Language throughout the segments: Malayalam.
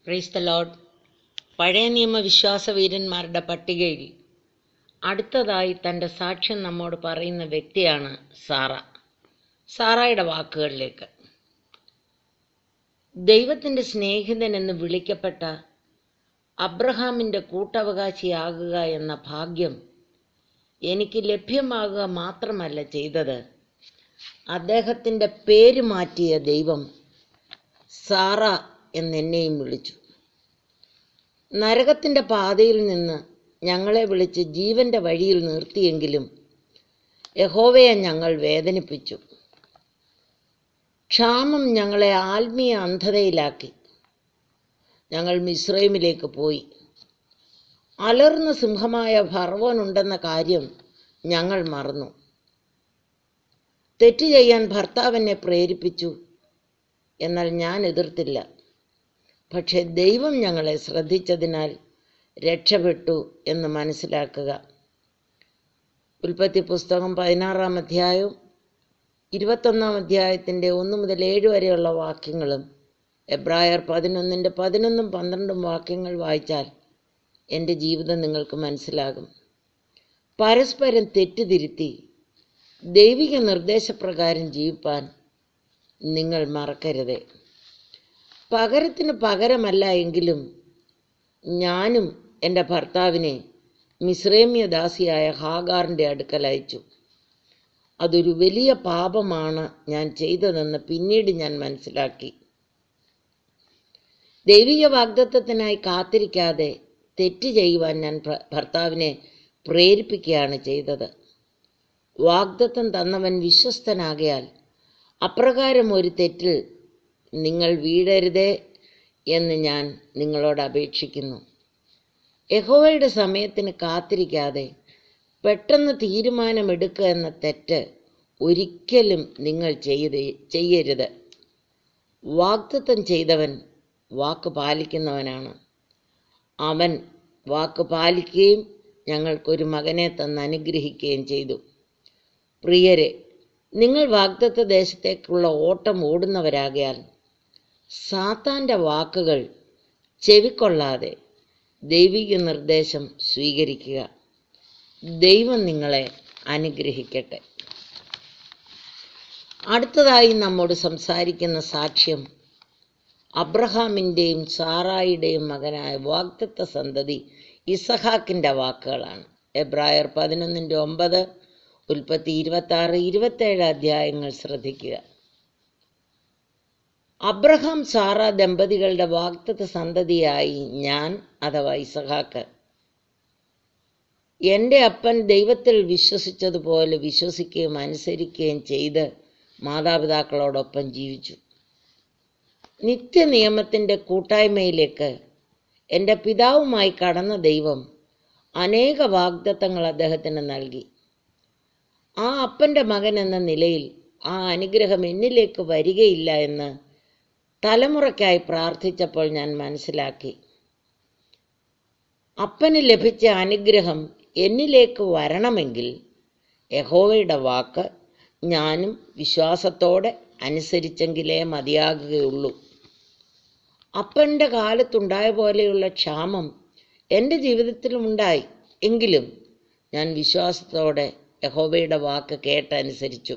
പ്രൈസ് ദ ലോഡ് പഴയ നിയമ വിശ്വാസവീരന്മാരുടെ പട്ടികയിൽ അടുത്തതായി തൻ്റെ സാക്ഷ്യം നമ്മോട് പറയുന്ന വ്യക്തിയാണ് സാറ സാറായുടെ വാക്കുകളിലേക്ക് ദൈവത്തിൻ്റെ സ്നേഹിതൻ എന്ന് വിളിക്കപ്പെട്ട അബ്രഹാമിൻ്റെ കൂട്ടവകാശിയാകുക എന്ന ഭാഗ്യം എനിക്ക് ലഭ്യമാകുക മാത്രമല്ല ചെയ്തത് അദ്ദേഹത്തിൻ്റെ പേര് മാറ്റിയ ദൈവം സാറ എന്നെന്നെയും വിളിച്ചു നരകത്തിൻ്റെ പാതയിൽ നിന്ന് ഞങ്ങളെ വിളിച്ച് ജീവന്റെ വഴിയിൽ നിർത്തിയെങ്കിലും യഹോവയെ ഞങ്ങൾ വേദനിപ്പിച്ചു ക്ഷാമം ഞങ്ങളെ ആത്മീയ അന്ധതയിലാക്കി ഞങ്ങൾ മിശ്രൈമിലേക്ക് പോയി അലർന്ന സിംഹമായ ഭർവനുണ്ടെന്ന കാര്യം ഞങ്ങൾ മറന്നു തെറ്റ് ചെയ്യാൻ ഭർത്താവിനെ പ്രേരിപ്പിച്ചു എന്നാൽ ഞാൻ എതിർത്തില്ല പക്ഷെ ദൈവം ഞങ്ങളെ ശ്രദ്ധിച്ചതിനാൽ രക്ഷപ്പെട്ടു എന്ന് മനസ്സിലാക്കുക ഉൽപ്പത്തി പുസ്തകം പതിനാറാം അധ്യായവും ഇരുപത്തൊന്നാം അധ്യായത്തിൻ്റെ ഒന്ന് മുതൽ ഏഴ് വരെയുള്ള വാക്യങ്ങളും എബ്രായർ പതിനൊന്നിൻ്റെ പതിനൊന്നും പന്ത്രണ്ടും വാക്യങ്ങൾ വായിച്ചാൽ എൻ്റെ ജീവിതം നിങ്ങൾക്ക് മനസ്സിലാകും പരസ്പരം തെറ്റുതിരുത്തി ദൈവിക നിർദ്ദേശപ്രകാരം ജീവിപ്പാൻ നിങ്ങൾ മറക്കരുതേ പകരത്തിന് പകരമല്ല എങ്കിലും ഞാനും എൻ്റെ ഭർത്താവിനെ മിശ്രേമ്യദാസിയായ ഹാഗാറിൻ്റെ അടുക്കൽ അയച്ചു അതൊരു വലിയ പാപമാണ് ഞാൻ ചെയ്തതെന്ന് പിന്നീട് ഞാൻ മനസ്സിലാക്കി ദൈവിക വാഗ്ദത്വത്തിനായി കാത്തിരിക്കാതെ തെറ്റ് ചെയ്യുവാൻ ഞാൻ ഭർത്താവിനെ പ്രേരിപ്പിക്കുകയാണ് ചെയ്തത് വാഗ്ദത്തം തന്നവൻ വിശ്വസ്തനാകയാൽ അപ്രകാരം ഒരു തെറ്റിൽ നിങ്ങൾ വീഴരുതേ എന്ന് ഞാൻ നിങ്ങളോട് അപേക്ഷിക്കുന്നു യഹോവയുടെ സമയത്തിന് കാത്തിരിക്കാതെ പെട്ടെന്ന് തീരുമാനമെടുക്കുക എന്ന തെറ്റ് ഒരിക്കലും നിങ്ങൾ ചെയ്ത് ചെയ്യരുത് വാഗ്ദത്തം ചെയ്തവൻ വാക്ക് പാലിക്കുന്നവനാണ് അവൻ വാക്ക് പാലിക്കുകയും ഞങ്ങൾക്കൊരു മകനെ തന്ന് അനുഗ്രഹിക്കുകയും ചെയ്തു പ്രിയരെ നിങ്ങൾ വാഗ്ദത്ത ദേശത്തേക്കുള്ള ഓട്ടം ഓടുന്നവരാകയാൽ സാത്താൻ്റെ വാക്കുകൾ ചെവിക്കൊള്ളാതെ ദൈവിക നിർദ്ദേശം സ്വീകരിക്കുക ദൈവം നിങ്ങളെ അനുഗ്രഹിക്കട്ടെ അടുത്തതായി നമ്മോട് സംസാരിക്കുന്ന സാക്ഷ്യം അബ്രഹാമിൻ്റെയും സാറായിയുടെയും മകനായ വാഗ്ദത്ത സന്തതി ഇസഹാക്കിൻ്റെ വാക്കുകളാണ് എബ്രായർ പതിനൊന്നിൻ്റെ ഒമ്പത് ഉൽപ്പത്തി ഇരുപത്തി ആറ് ഇരുപത്തേഴ് അധ്യായങ്ങൾ ശ്രദ്ധിക്കുക അബ്രഹാം സാറ ദമ്പതികളുടെ വാഗ്ദത്ത സന്തതിയായി ഞാൻ അഥവാ ഇസഹാക്ക് എൻ്റെ അപ്പൻ ദൈവത്തിൽ വിശ്വസിച്ചതുപോലെ വിശ്വസിക്കുകയും അനുസരിക്കുകയും ചെയ്ത് മാതാപിതാക്കളോടൊപ്പം ജീവിച്ചു നിത്യനിയമത്തിൻ്റെ കൂട്ടായ്മയിലേക്ക് എൻ്റെ പിതാവുമായി കടന്ന ദൈവം അനേക വാഗ്ദത്തങ്ങൾ അദ്ദേഹത്തിന് നൽകി ആ അപ്പൻ്റെ മകൻ എന്ന നിലയിൽ ആ അനുഗ്രഹം എന്നിലേക്ക് വരികയില്ല എന്ന് തലമുറയ്ക്കായി പ്രാർത്ഥിച്ചപ്പോൾ ഞാൻ മനസ്സിലാക്കി അപ്പന് ലഭിച്ച അനുഗ്രഹം എന്നിലേക്ക് വരണമെങ്കിൽ യഹോവയുടെ വാക്ക് ഞാനും വിശ്വാസത്തോടെ അനുസരിച്ചെങ്കിലേ മതിയാകുകയുള്ളൂ അപ്പൻ്റെ കാലത്തുണ്ടായ പോലെയുള്ള ക്ഷാമം എൻ്റെ ജീവിതത്തിലും ഉണ്ടായി എങ്കിലും ഞാൻ വിശ്വാസത്തോടെ യഹോവയുടെ വാക്ക് കേട്ടനുസരിച്ചു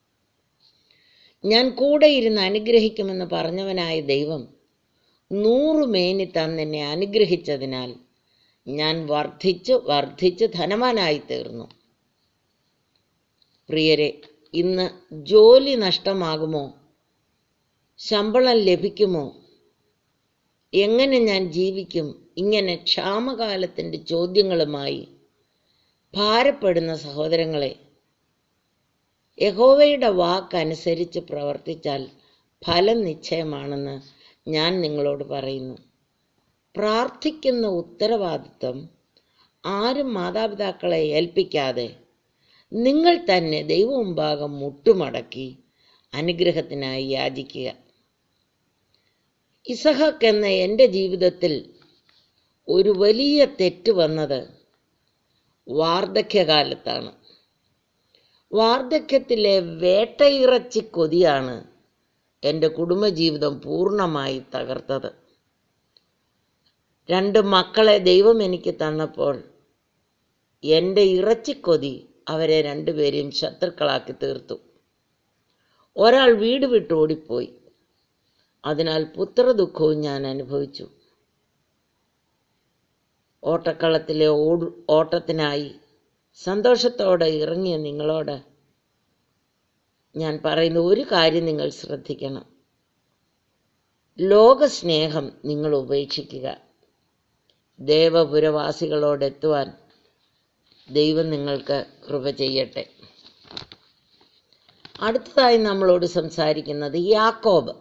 ഞാൻ കൂടെ ഇരുന്ന് അനുഗ്രഹിക്കുമെന്ന് പറഞ്ഞവനായ ദൈവം നൂറു മേനി തന്നെന്നെ അനുഗ്രഹിച്ചതിനാൽ ഞാൻ വർദ്ധിച്ച് വർദ്ധിച്ച് ധനവാനായി തീർന്നു പ്രിയരെ ഇന്ന് ജോലി നഷ്ടമാകുമോ ശമ്പളം ലഭിക്കുമോ എങ്ങനെ ഞാൻ ജീവിക്കും ഇങ്ങനെ ക്ഷാമകാലത്തിൻ്റെ ചോദ്യങ്ങളുമായി ഭാരപ്പെടുന്ന സഹോദരങ്ങളെ യഹോവയുടെ വാക്കനുസരിച്ച് പ്രവർത്തിച്ചാൽ ഫലം നിശ്ചയമാണെന്ന് ഞാൻ നിങ്ങളോട് പറയുന്നു പ്രാർത്ഥിക്കുന്ന ഉത്തരവാദിത്വം ആരും മാതാപിതാക്കളെ ഏൽപ്പിക്കാതെ നിങ്ങൾ തന്നെ ദൈവമുമ്പാകം മുട്ടുമടക്കി അനുഗ്രഹത്തിനായി യാചിക്കുക ഇസഹക്ക് എന്ന എൻ്റെ ജീവിതത്തിൽ ഒരു വലിയ തെറ്റ് വന്നത് വാർദ്ധക്യകാലത്താണ് വാർദ്ധക്യത്തിലെ വേട്ടയിറച്ചി കൊതിയാണ് എൻ്റെ കുടുംബജീവിതം പൂർണ്ണമായി തകർത്തത് രണ്ട് മക്കളെ ദൈവം എനിക്ക് തന്നപ്പോൾ എൻ്റെ ഇറച്ചിക്കൊതി അവരെ രണ്ടുപേരെയും ശത്രുക്കളാക്കി തീർത്തു ഒരാൾ വീട് വിട്ട് ഓടിപ്പോയി അതിനാൽ പുത്രദുഃഖവും ഞാൻ അനുഭവിച്ചു ഓട്ടക്കളത്തിലെ ഓട് ഓട്ടത്തിനായി സന്തോഷത്തോടെ ഇറങ്ങിയ നിങ്ങളോട് ഞാൻ പറയുന്ന ഒരു കാര്യം നിങ്ങൾ ശ്രദ്ധിക്കണം ലോകസ്നേഹം നിങ്ങൾ ഉപേക്ഷിക്കുക ദേവപുരവാസികളോടെത്തുവാൻ ദൈവം നിങ്ങൾക്ക് കൃപ ചെയ്യട്ടെ അടുത്തതായി നമ്മളോട് സംസാരിക്കുന്നത് യാക്കോബ്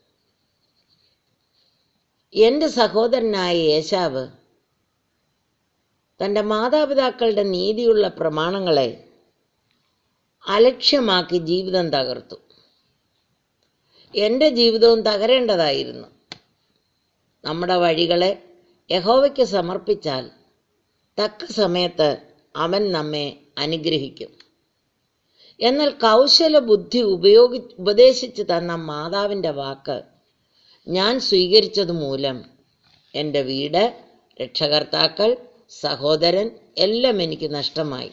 എൻ്റെ സഹോദരനായ യേശാവ് തൻ്റെ മാതാപിതാക്കളുടെ നീതിയുള്ള പ്രമാണങ്ങളെ അലക്ഷ്യമാക്കി ജീവിതം തകർത്തു എൻ്റെ ജീവിതവും തകരേണ്ടതായിരുന്നു നമ്മുടെ വഴികളെ യഹോവയ്ക്ക് സമർപ്പിച്ചാൽ തക്ക സമയത്ത് അവൻ നമ്മെ അനുഗ്രഹിക്കും എന്നാൽ കൗശല ബുദ്ധി ഉപയോഗി ഉപദേശിച്ച് തന്ന മാതാവിൻ്റെ വാക്ക് ഞാൻ സ്വീകരിച്ചത് മൂലം എൻ്റെ വീട് രക്ഷകർത്താക്കൾ സഹോദരൻ എല്ലാം എനിക്ക് നഷ്ടമായി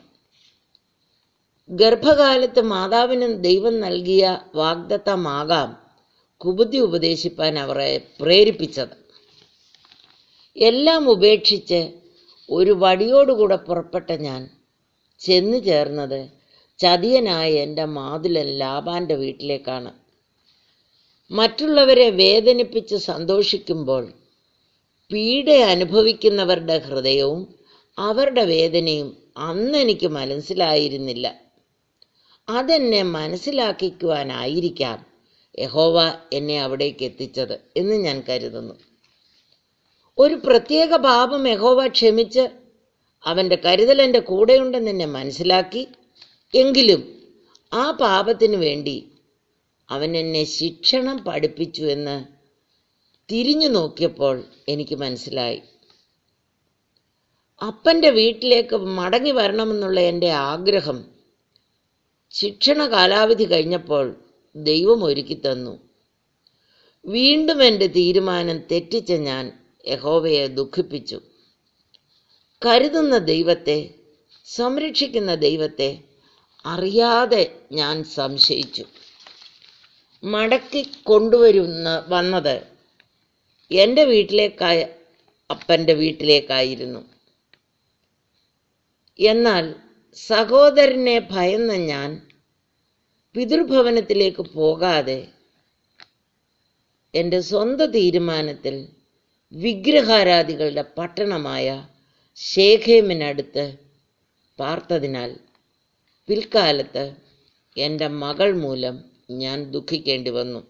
ഗർഭകാലത്ത് മാതാവിന് ദൈവം നൽകിയ വാഗ്ദത്തമാകാം കുബുദ്ധി ഉപദേശിപ്പാൻ അവരെ പ്രേരിപ്പിച്ചത് എല്ലാം ഉപേക്ഷിച്ച് ഒരു വടിയോടുകൂടെ പുറപ്പെട്ട ഞാൻ ചെന്നു ചേർന്നത് ചതിയനായ എൻ്റെ മാതുലൻ ലാബാന്റെ വീട്ടിലേക്കാണ് മറ്റുള്ളവരെ വേദനിപ്പിച്ച് സന്തോഷിക്കുമ്പോൾ പീഡ അനുഭവിക്കുന്നവരുടെ ഹൃദയവും അവരുടെ വേദനയും അന്ന് എനിക്ക് മനസ്സിലായിരുന്നില്ല അതെന്നെ മനസ്സിലാക്കിക്കുവാനായിരിക്കാം യഹോവ എന്നെ അവിടേക്ക് എത്തിച്ചത് എന്ന് ഞാൻ കരുതുന്നു ഒരു പ്രത്യേക പാപം യഹോവ ക്ഷമിച്ച് അവൻ്റെ കരുതൽ എൻ്റെ കൂടെയുണ്ടെന്ന് എന്നെ മനസ്സിലാക്കി എങ്കിലും ആ പാപത്തിനു വേണ്ടി അവൻ എന്നെ ശിക്ഷണം പഠിപ്പിച്ചു എന്ന് തിരിഞ്ഞു നോക്കിയപ്പോൾ എനിക്ക് മനസ്സിലായി അപ്പൻ്റെ വീട്ടിലേക്ക് മടങ്ങി വരണമെന്നുള്ള എൻ്റെ ആഗ്രഹം ശിക്ഷണ കാലാവധി കഴിഞ്ഞപ്പോൾ ദൈവം ഒരുക്കി തന്നു വീണ്ടും എൻ്റെ തീരുമാനം തെറ്റിച്ച ഞാൻ യഹോവയെ ദുഃഖിപ്പിച്ചു കരുതുന്ന ദൈവത്തെ സംരക്ഷിക്കുന്ന ദൈവത്തെ അറിയാതെ ഞാൻ സംശയിച്ചു മടക്കി കൊണ്ടുവരുന്ന വന്നത് എൻ്റെ വീട്ടിലേക്കായ അപ്പൻ്റെ വീട്ടിലേക്കായിരുന്നു എന്നാൽ സഹോദരനെ ഭയന്ന ഞാൻ പിതൃഭവനത്തിലേക്ക് പോകാതെ എൻ്റെ സ്വന്തം തീരുമാനത്തിൽ വിഗ്രഹാരാധികളുടെ പട്ടണമായ ശേഖേമിനടുത്ത് പാർത്തതിനാൽ പിൽക്കാലത്ത് എൻ്റെ മകൾ മൂലം ഞാൻ ദുഃഖിക്കേണ്ടി വന്നു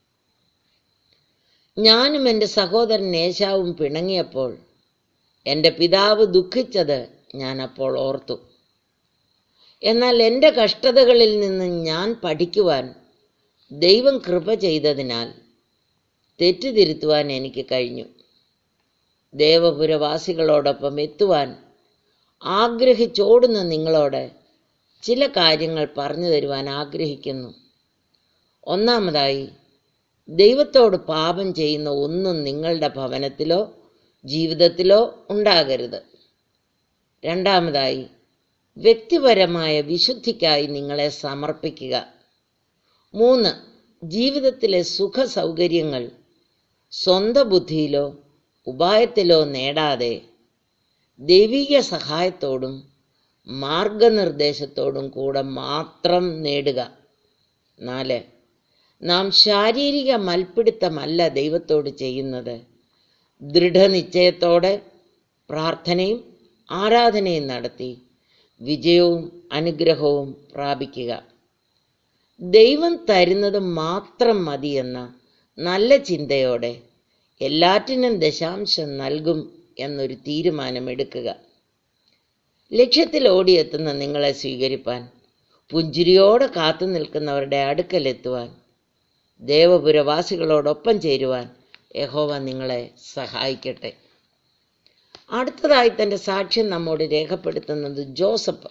ഞാനും എൻ്റെ സഹോദരൻ ഏശാവും പിണങ്ങിയപ്പോൾ എൻ്റെ പിതാവ് ദുഃഖിച്ചത് ഞാൻ അപ്പോൾ ഓർത്തു എന്നാൽ എൻ്റെ കഷ്ടതകളിൽ നിന്ന് ഞാൻ പഠിക്കുവാൻ ദൈവം കൃപ ചെയ്തതിനാൽ തെറ്റുതിരുത്തുവാൻ എനിക്ക് കഴിഞ്ഞു ദേവപുരവാസികളോടൊപ്പം എത്തുവാൻ ആഗ്രഹിച്ചോടുന്ന നിങ്ങളോട് ചില കാര്യങ്ങൾ പറഞ്ഞു തരുവാൻ ആഗ്രഹിക്കുന്നു ഒന്നാമതായി ദൈവത്തോട് പാപം ചെയ്യുന്ന ഒന്നും നിങ്ങളുടെ ഭവനത്തിലോ ജീവിതത്തിലോ ഉണ്ടാകരുത് രണ്ടാമതായി വ്യക്തിപരമായ വിശുദ്ധിക്കായി നിങ്ങളെ സമർപ്പിക്കുക മൂന്ന് ജീവിതത്തിലെ സുഖ സൗകര്യങ്ങൾ സ്വന്തം ബുദ്ധിയിലോ ഉപായത്തിലോ നേടാതെ ദൈവിക സഹായത്തോടും മാർഗനിർദ്ദേശത്തോടും കൂടെ മാത്രം നേടുക നാല് നാം ശാരീരിക മൽപ്പിടുത്തമല്ല ദൈവത്തോട് ചെയ്യുന്നത് ദൃഢനിശ്ചയത്തോടെ പ്രാർത്ഥനയും ആരാധനയും നടത്തി വിജയവും അനുഗ്രഹവും പ്രാപിക്കുക ദൈവം തരുന്നത് മാത്രം മതിയെന്ന നല്ല ചിന്തയോടെ എല്ലാറ്റിനും ദശാംശം നൽകും എന്നൊരു തീരുമാനമെടുക്കുക ലക്ഷ്യത്തിൽ ഓടിയെത്തുന്ന നിങ്ങളെ സ്വീകരിപ്പാൻ പുഞ്ചിരിയോടെ കാത്തു നിൽക്കുന്നവരുടെ അടുക്കലെത്തുവാൻ ദേവപുരവാസികളോടൊപ്പം ചേരുവാൻ യഹോവ നിങ്ങളെ സഹായിക്കട്ടെ അടുത്തതായി തൻ്റെ സാക്ഷ്യം നമ്മോട് രേഖപ്പെടുത്തുന്നത് ജോസഫ്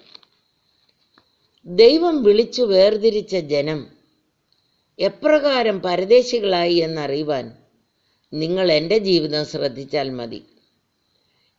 ദൈവം വിളിച്ചു വേർതിരിച്ച ജനം എപ്രകാരം പരദേശികളായി എന്നറിയുവാൻ നിങ്ങൾ എൻ്റെ ജീവിതം ശ്രദ്ധിച്ചാൽ മതി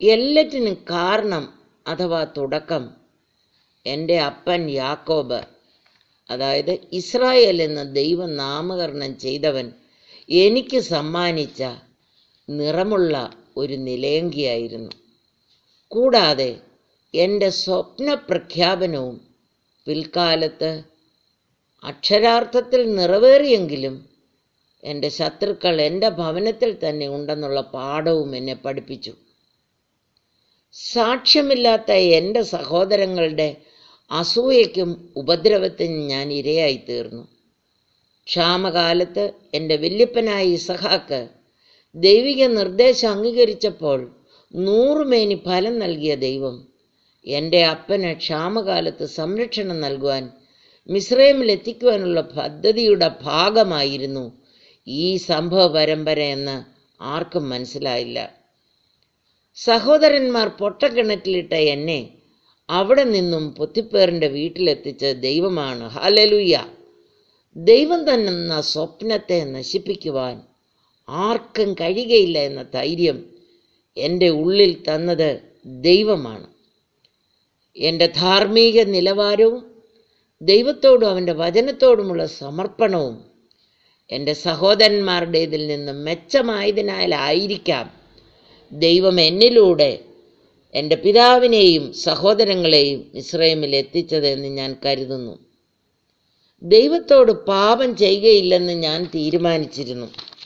എല്ലാറ്റിനും കാരണം അഥവാ തുടക്കം എൻ്റെ അപ്പൻ യാക്കോബ് അതായത് ഇസ്രായേൽ എന്ന ദൈവം നാമകരണം ചെയ്തവൻ എനിക്ക് സമ്മാനിച്ച നിറമുള്ള ഒരു നിലയങ്കിയായിരുന്നു കൂടാതെ എൻ്റെ സ്വപ്ന പ്രഖ്യാപനവും പിൽക്കാലത്ത് അക്ഷരാർത്ഥത്തിൽ നിറവേറിയെങ്കിലും എൻ്റെ ശത്രുക്കൾ എൻ്റെ ഭവനത്തിൽ തന്നെ ഉണ്ടെന്നുള്ള പാഠവും എന്നെ പഠിപ്പിച്ചു സാക്ഷ്യമില്ലാത്ത എൻ്റെ സഹോദരങ്ങളുടെ അസൂയയ്ക്കും ഉപദ്രവത്തിനും ഞാൻ ഇരയായി തീർന്നു ക്ഷാമകാലത്ത് എൻ്റെ വല്യപ്പനായ ഇസഹാക്ക് ദൈവിക നിർദ്ദേശം അംഗീകരിച്ചപ്പോൾ നൂറുമേനി ഫലം നൽകിയ ദൈവം എൻ്റെ അപ്പന് ക്ഷാമകാലത്ത് സംരക്ഷണം നൽകുവാൻ മിസ്രൈമിൽ എത്തിക്കുവാനുള്ള പദ്ധതിയുടെ ഭാഗമായിരുന്നു ഈ സംഭവ പരമ്പര എന്ന് ആർക്കും മനസ്സിലായില്ല സഹോദരന്മാർ പൊട്ടക്കിണറ്റിലിട്ട എന്നെ അവിടെ നിന്നും പൊത്തിപ്പേറിൻ്റെ വീട്ടിലെത്തിച്ച ദൈവമാണ് ഹലലുയ്യ ദൈവം തന്നെ സ്വപ്നത്തെ നശിപ്പിക്കുവാൻ ആർക്കും കഴിയുകയില്ല എന്ന ധൈര്യം എൻ്റെ ഉള്ളിൽ തന്നത് ദൈവമാണ് എൻ്റെ ധാർമ്മിക നിലവാരവും ദൈവത്തോടും അവൻ്റെ വചനത്തോടുമുള്ള സമർപ്പണവും എൻ്റെ സഹോദരന്മാരുടേതിൽ നിന്ന് മെച്ചമായതിനാലായിരിക്കാം ദൈവം എന്നിലൂടെ എൻ്റെ പിതാവിനെയും സഹോദരങ്ങളെയും ഇസ്രയേമിൽ എത്തിച്ചതെന്ന് ഞാൻ കരുതുന്നു ദൈവത്തോട് പാപം ചെയ്യുകയില്ലെന്ന് ഞാൻ തീരുമാനിച്ചിരുന്നു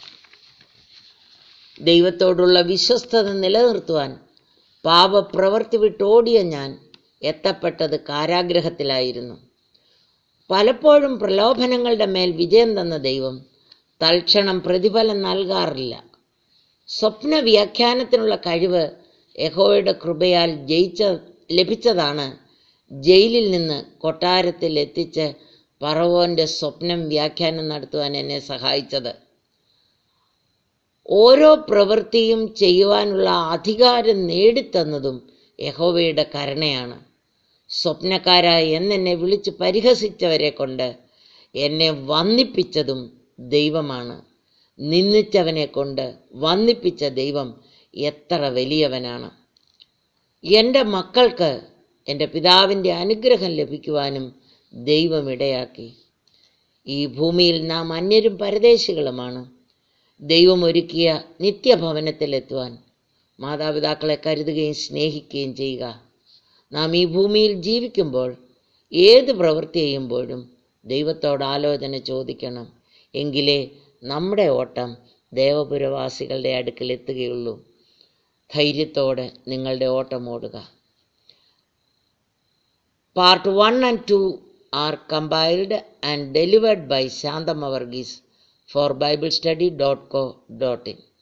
ദൈവത്തോടുള്ള വിശ്വസ്തത നിലനിർത്തുവാൻ പാപപ്രവർത്തി വിട്ടോടിയ ഞാൻ എത്തപ്പെട്ടത് കാരാഗ്രഹത്തിലായിരുന്നു പലപ്പോഴും പ്രലോഭനങ്ങളുടെ മേൽ വിജയം തന്ന ദൈവം തൽക്ഷണം പ്രതിഫലം നൽകാറില്ല സ്വപ്ന വ്യാഖ്യാനത്തിനുള്ള കഴിവ് യഹോയുടെ കൃപയാൽ ജയിച്ച ലഭിച്ചതാണ് ജയിലിൽ നിന്ന് കൊട്ടാരത്തിൽ എത്തിച്ച് പറവോന്റെ സ്വപ്നം വ്യാഖ്യാനം നടത്തുവാൻ എന്നെ സഹായിച്ചത് ഓരോ പ്രവൃത്തിയും ചെയ്യുവാനുള്ള അധികാരം നേടിത്തന്നതും യഹോവയുടെ കരുണയാണ് സ്വപ്നക്കാരായി എന്നെന്നെ വിളിച്ച് പരിഹസിച്ചവരെ കൊണ്ട് എന്നെ വന്നിപ്പിച്ചതും ദൈവമാണ് നിന്ദിച്ചവനെ കൊണ്ട് വന്നിപ്പിച്ച ദൈവം എത്ര വലിയവനാണ് എൻ്റെ മക്കൾക്ക് എൻ്റെ പിതാവിൻ്റെ അനുഗ്രഹം ലഭിക്കുവാനും ദൈവം ഇടയാക്കി ഈ ഭൂമിയിൽ നാം അന്യരും പരദേശികളുമാണ് ദൈവം ഒരുക്കിയ നിത്യഭവനത്തിലെത്തുവാൻ മാതാപിതാക്കളെ കരുതുകയും സ്നേഹിക്കുകയും ചെയ്യുക നാം ഈ ഭൂമിയിൽ ജീവിക്കുമ്പോൾ ഏത് പ്രവൃത്തി ചെയ്യുമ്പോഴും ദൈവത്തോട് ആലോചന ചോദിക്കണം എങ്കിലേ നമ്മുടെ ഓട്ടം ദേവപുരവാസികളുടെ അടുക്കൽ എത്തുകയുള്ളൂ ധൈര്യത്തോടെ നിങ്ങളുടെ ഓട്ടം ഓടുക part one and two are compiled and delivered by Shanthama Varghese for Bible study dot co dot in